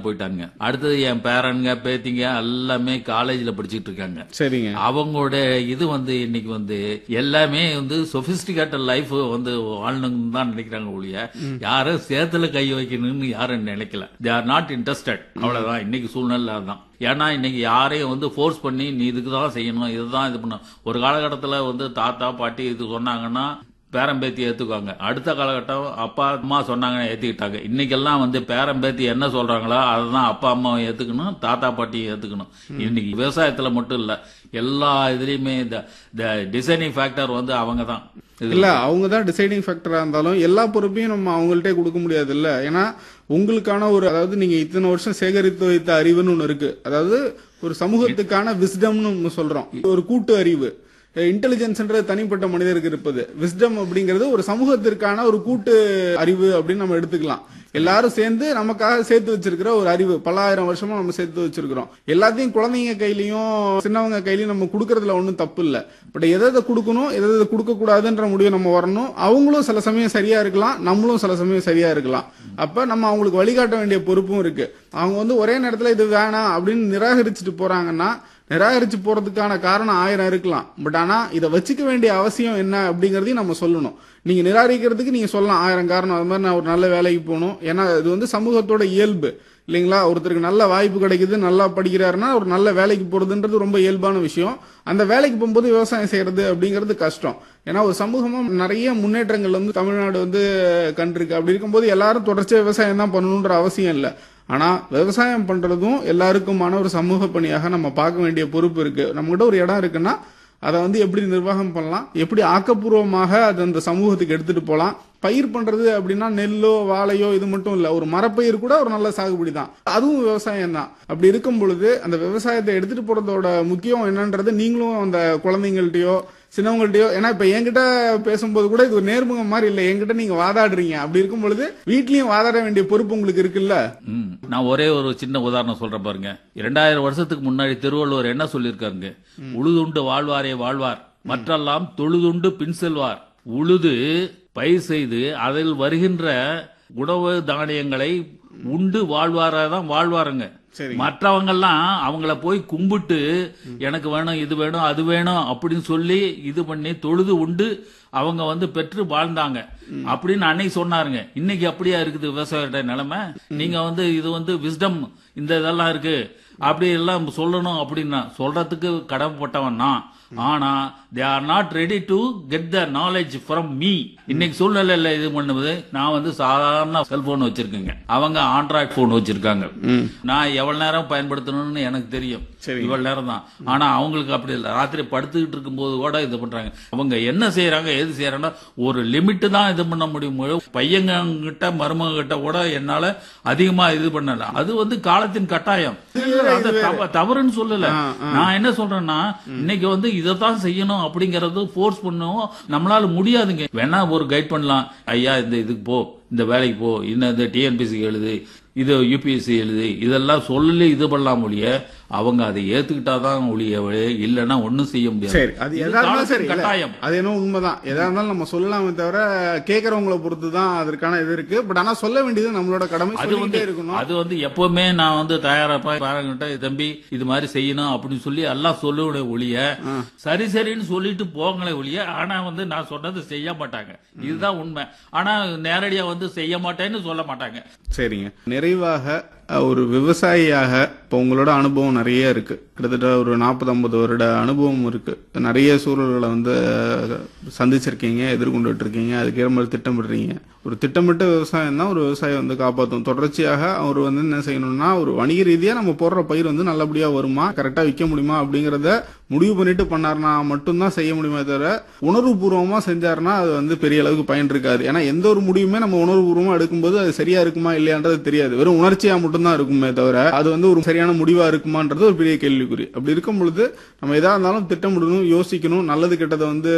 போயிட்டாங்க அடுத்தது என் பேரனுங்க பேத்திங்க எல்லாமே காலேஜ்ல படிச்சுட்டு இருக்காங்க சரிங்க அவங்களோட இது வந்து இன்னைக்கு வந்து எல்லாமே வந்து சொபிஸ்டிகேட்டட் லைஃப் வந்து வாழணும்னு தான் நினைக்கிறாங்க ஒழிய யாரும் சேத்துல கை வைக்கணும்னு யாரும் நினைக்கல தே ஆர் நாட் இன்ட்ரெஸ்டட் அவ்வளவுதான் இன்னைக்கு சூழ்நிலை அதுதான் ஏன்னா இன்னைக்கு யாரையும் வந்து ஃபோர்ஸ் பண்ணி நீ இதுக்கு தான் செய்யணும் இதுதான் இது பண்ணணும் ஒரு காலகட்டத்தில் வந்து தாத்தா பாட்டி இது சொன்னாங்கன்னா பேரம்பேத்தி ஏத்துக்குவாங்க அடுத்த காலகட்டம் அப்பா அம்மா சொன்னாங்க ஏத்துக்கிட்டாங்க இன்னைக்கெல்லாம் வந்து பேரம்பேத்தி என்ன சொல்றாங்களோ அதை தான் அப்பா அம்மாவை ஏத்துக்கணும் தாத்தா பாட்டியை ஏத்துக்கணும் இன்னைக்கு விவசாயத்துல மட்டும் இல்ல எல்லா இதுலயுமே இந்த டிசைனிங் ஃபேக்டர் வந்து அவங்க தான் இல்ல அவங்க தான் டிசைடிங் ஃபேக்டரா இருந்தாலும் எல்லா பொறுப்பையும் நம்ம அவங்கள்ட்டே கொடுக்க முடியாது இல்ல ஏன்னா உங்களுக்கான ஒரு அதாவது நீங்க இத்தனை வருஷம் சேகரித்து வைத்த அறிவுன்னு ஒண்ணு இருக்கு அதாவது ஒரு சமூகத்துக்கான விஸ்டம்னு ஒண்ணு சொல்றோம் ஒரு கூட்டு அறிவு இன்டெலிஜென்ஸ்ன்றது தனிப்பட்ட மனிதருக்கு இருப்பது விஸ்டம் அப்படிங்கிறது ஒரு சமூகத்திற்கான ஒரு கூட்டு அறிவு அப்படின்னு நம்ம எடுத்துக்கலாம் எல்லாரும் சேர்ந்து நமக்காக சேர்த்து வச்சிருக்கிற ஒரு அறிவு பல்லாயிரம் வருஷமா நம்ம சேர்த்து வச்சிருக்கிறோம் எல்லாத்தையும் குழந்தைங்க கையிலயும் சின்னவங்க கையிலயும் நம்ம கொடுக்கறதுல ஒன்றும் தப்பு இல்ல பட் எதை எதை கொடுக்கணும் எதை எதை கொடுக்க கூடாதுன்ற முடிவு நம்ம வரணும் அவங்களும் சில சமயம் சரியா இருக்கலாம் நம்மளும் சில சமயம் சரியா இருக்கலாம் அப்ப நம்ம அவங்களுக்கு வழிகாட்ட வேண்டிய பொறுப்பும் இருக்கு அவங்க வந்து ஒரே நேரத்துல இது வேணாம் அப்படின்னு நிராகரிச்சுட்டு போறாங்கன்னா நிராகரிச்சு போறதுக்கான காரணம் ஆயிரம் இருக்கலாம் பட் ஆனா இதை வச்சுக்க வேண்டிய அவசியம் என்ன அப்படிங்கறதையும் நம்ம சொல்லணும் நீங்க நிராகரிக்கிறதுக்கு நீங்க சொல்லலாம் ஆயிரம் காரணம் அது மாதிரி நான் ஒரு நல்ல வேலைக்கு போகணும் ஏன்னா இது வந்து சமூகத்தோட இயல்பு இல்லைங்களா ஒருத்தருக்கு நல்ல வாய்ப்பு கிடைக்குது நல்லா படிக்கிறாருன்னா ஒரு நல்ல வேலைக்கு போறதுன்றது ரொம்ப இயல்பான விஷயம் அந்த வேலைக்கு போகும்போது விவசாயம் செய்யறது அப்படிங்கிறது கஷ்டம் ஏன்னா ஒரு சமூகமா நிறைய முன்னேற்றங்கள் வந்து தமிழ்நாடு வந்து கண்டிருக்கு அப்படி இருக்கும்போது எல்லாரும் தொடர்ச்சியா விவசாயம் தான் பண்ணணுன்ற அவசியம் இல்லை ஆனா விவசாயம் பண்றதும் எல்லாருக்குமான ஒரு சமூக பணியாக நம்ம பார்க்க வேண்டிய பொறுப்பு இருக்கு நம்மகிட்ட ஒரு இடம் இருக்குன்னா அதை வந்து எப்படி நிர்வாகம் பண்ணலாம் எப்படி ஆக்கப்பூர்வமாக அது அந்த சமூகத்துக்கு எடுத்துட்டு போகலாம் பயிர் பண்றது அப்படின்னா நெல்லோ வாழையோ இது மட்டும் இல்ல ஒரு மரப்பயிர் கூட ஒரு நல்ல சாகுபடி தான் அதுவும் விவசாயம் தான் அப்படி இருக்கும் பொழுது அந்த விவசாயத்தை எடுத்துட்டு போறதோட முக்கியம் என்னன்றது நீங்களும் அந்த குழந்தைங்கள்ட்டயோ சின்னவங்கள்ட்டயோ ஏன்னா இப்ப என்கிட்ட பேசும்போது கூட இது ஒரு நேர்முகம் மாதிரி இல்ல என்கிட்ட நீங்க வாதாடுறீங்க அப்படி இருக்கும் பொழுது வீட்லயும் வாதாட வேண்டிய பொறுப்பு உங்களுக்கு இருக்குல்ல ம். நான் ஒரே ஒரு சின்ன உதாரணம் சொல்றேன் பாருங்க இரண்டாயிரம் வருஷத்துக்கு முன்னாடி திருவள்ளுவர் என்ன சொல்லியிருக்காருங்க உழுதுண்டு வாழ்வாரே வாழ்வார் மற்றெல்லாம் தொழுதுண்டு பின் செல்வார் உழுது பயிர் செய்து அதில் வருகின்ற உணவு தானியங்களை உண்டு வாழ்வாரதான் வாழ்வாருங்க சரி. மற்றவங்கெல்லாம் அவங்கள போய் கும்பிட்டு எனக்கு வேணும் இது வேணும் அது வேணும் அப்படின்னு சொல்லி இது பண்ணி தொழுது உண்டு அவங்க வந்து பெற்று வாழ்ந்தாங்க அப்படின்னு அன்னைக்கு சொன்னாருங்க இன்னைக்கு அப்படியா இருக்குது விவசாயியோட நிலைமை நீங்க வந்து இது வந்து விஸ்டம் இந்த இதெல்லாம் இருக்கு அப்படி எல்லாம் சொல்லணும் அப்படின்னா சொல்றதுக்கு கடமைப்பட்டவன் நான் ஆனா they are not ready to get the knowledge from me இன்னைக்கு சூழ்நிலையில இது பண்ணுவது நான் வந்து சாதாரண செல்போன் வச்சிருக்கேங்க அவங்க ஆண்ட்ராய்ட் போன் வச்சிருக்காங்க நான் எவ்வளவு நேரம் பயன்படுத்தணும்னு எனக்கு தெரியும் சரி. இவ்வளவு நேரம் தான் ஆனா அவங்களுக்கு அப்படி இல்லை ராத்திரி படுத்துக்கிட்டு இருக்கும்போது கூட இது பண்றாங்க அவங்க என்ன செய்யறாங்க எது செய்யறாங்கன்னா ஒரு லிமிட் தான் இது பண்ண முடியும் பையங்க கிட்ட மருமக கிட்ட கூட என்னால அதிகமா இது பண்ணல அது வந்து காலத்தின் கட்டாயம் அது தவ- தவறுன்னு சொல்லல நான் என்ன சொல்றேன்னா இன்னைக்கு வந்து இதைத்தான் செய்யணும் அப்படிங்கறது ஃபோர்ஸ் பண்ணும் நம்மளால முடியாதுங்க வேணா ஒரு கைட் பண்ணலாம் ஐயா இந்த இதுக்கு போ இந்த வேலைக்கு போ இன்னும் இந்த டிஎன்பிசி எழுது இது யூபிஎஸ்சி எழுது இதெல்லாம் சொல்லி இது பண்ணலாம் ஒழிய அவங்க அதை ஏத்துக்கிட்டாதான் ஒழிய இல்லைன்னா ஒண்ணும் செய்ய முடியாது சரி அது இது எதா இருந்தாலும் காலத்தின் சரி இல்ல, கட்டாயம் அது என்ன உண்மைதான் எதா இருந்தாலும் நம்ம சொல்லலாமே தவிர கேக்குறவங்களை பொறுத்து தான் அதற்கான இது இருக்கு பட் ஆனா சொல்ல வேண்டியது நம்மளோட கடமை அது சொல்லிட்டே வந்து இருக்கணும் அது வந்து எப்பவுமே நான் வந்து தயாரப்பா பாருங்கிட்ட தம்பி இது மாதிரி செய்யணும் அப்படின்னு சொல்லி எல்லாம் சொல்லுவடைய ஒழிய சரி சரின்னு சொல்லிட்டு போங்களே ஒழிய ஆனா வந்து நான் சொன்னது செய்ய மாட்டாங்க இதுதான் உண்மை ஆனா நேரடியா வந்து செய்ய மாட்டேன்னு சொல்ல மாட்டாங்க சரிங்க நிறைவாக அஹ், ஒரு விவசாயியாக இப்போ உங்களோட அனுபவம் நிறைய இருக்கு கிட்டத்தட்ட ஒரு நாற்பது ஐம்பது வருட அனுபவம் இருக்கு நிறைய சூழல்களை வந்து அஹ், சந்திச்சிருக்கீங்க எதிர்கொண்டுட்டு இருக்கீங்க அதுக்கேற மாதிரி திட்டமிடுறீங்க ஒரு திட்டமிட்ட விவசாயம் தான் ஒரு விவசாயி வந்து காப்பாற்றும் தொடர்ச்சியாக அவர் வந்து என்ன செய்யணும்னா ஒரு வணிக ரீதியா நம்ம போடுற பயிர் வந்து நல்லபடியா வருமா கரெக்டா விற்க முடியுமா அப்படிங்கறத முடிவு பண்ணிட்டு பண்ணாருன்னா மட்டும்தான் செய்ய முடியுமே தவிர உணர்வுபூர்வமா செஞ்சாருன்னா அது வந்து பெரிய அளவுக்கு பயன் இருக்காது ஏன்னா எந்த ஒரு முடிவுமே நம்ம உணர்வுபூர்வமா எடுக்கும்போது அது சரியா இருக்குமா இல்லையான்றது தெரியாது வெறும் உணர்ச்சியா மட்டும்தான் இருக்குமே தவிர அது வந்து ஒரு சரியான முடிவா இருக்குமான்றது ஒரு பெரிய கேள்விக்குறி அப்படி இருக்கும் பொழுது நம்ம எதா இருந்தாலும் திட்டமிடணும் யோசிக்கணும் நல்லது கெட்டதை வந்து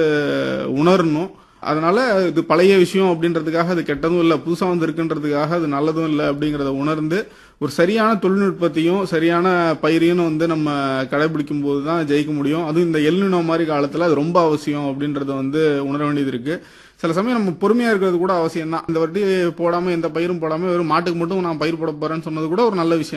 உணரணும் அதனால இது பழைய விஷயம் அப்படின்றதுக்காக அது கெட்டதும் இல்லை புதுசா வந்து இருக்குன்றதுக்காக அது நல்லதும் இல்லை அப்படிங்கறத உணர்ந்து ஒரு சரியான தொழில்நுட்பத்தையும் சரியான பயிரையும் வந்து நம்ம கடைபிடிக்கும் போது தான் ஜெயிக்க முடியும் அதுவும் இந்த எல்லினோ மாதிரி காலத்துல அது ரொம்ப அவசியம் அப்படின்றத வந்து உணர வேண்டியது இருக்கு சில சமயம் நம்ம பொறுமையா இருக்கிறது கூட அவசியம் தான் இந்த வாட்டி போடாம எந்த பயிரும் போடாம வெறும் மாட்டுக்கு மட்டும் நான் பயிர் போட போறேன்னு சொன்னது கூட ஒரு நல்ல விஷயம்